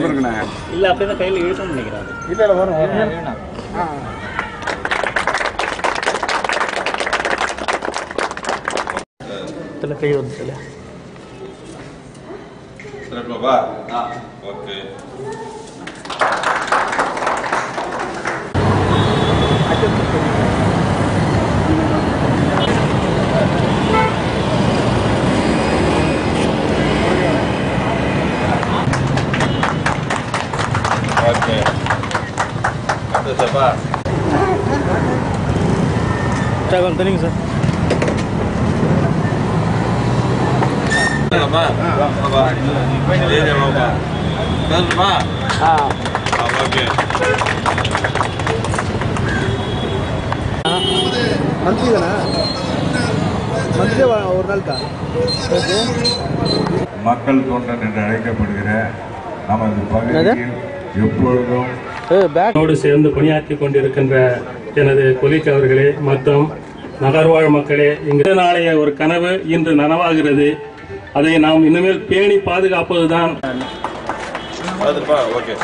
இருக்குண்ணே இல்லை அப்படியே தான் கையில் இழுக்கணும்னு நினைக்கிறேன் அது. இல்ல இல்ல வரும் வரும் ஆ இதில் கை வந்துச்சுல சிறப்பாப்பா ஆ ஓகே ஓகே சந்தோஷப்பா சார் கொஞ்சம் தெரியுங்க சார் வாப்பா வாப்பா ஏரியா வாப்பா பேசுமா ஆ ஆ ஓகே மந்த்லி தானே மந்த்லி ஒரு நாளுக்கா மக்கள் தொண்டன் என்று அழைக்கப்படுகிற நமது பகுதியில் எப்பொழுதும் என்னோடு சேர்ந்து பணியாற்றி கொண்டிருக்கின்ற எனது கொலிக் அவர்களே மற்றும் நகர்வாழ் மக்களே இங்கு நாளைய ஒரு கனவு இன்று நனவாகிறது அதை நாம் இனிமேல் பேணி பாதுகாப்பதுதான் அதுப்பா ஓகே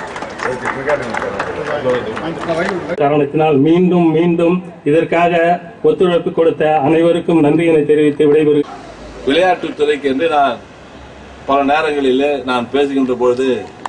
காரணத்தினால் மீண்டும் மீண்டும் இதற்காக ஒத்துழைப்பு கொடுத்த அனைவருக்கும் நன்றியினை தெரிவித்து விடைபெறுகிறேன் விளையாட்டுத் துறைக்கு என்று நான் பல நேரங்களிலே நான் பேசுகின்ற பொழுது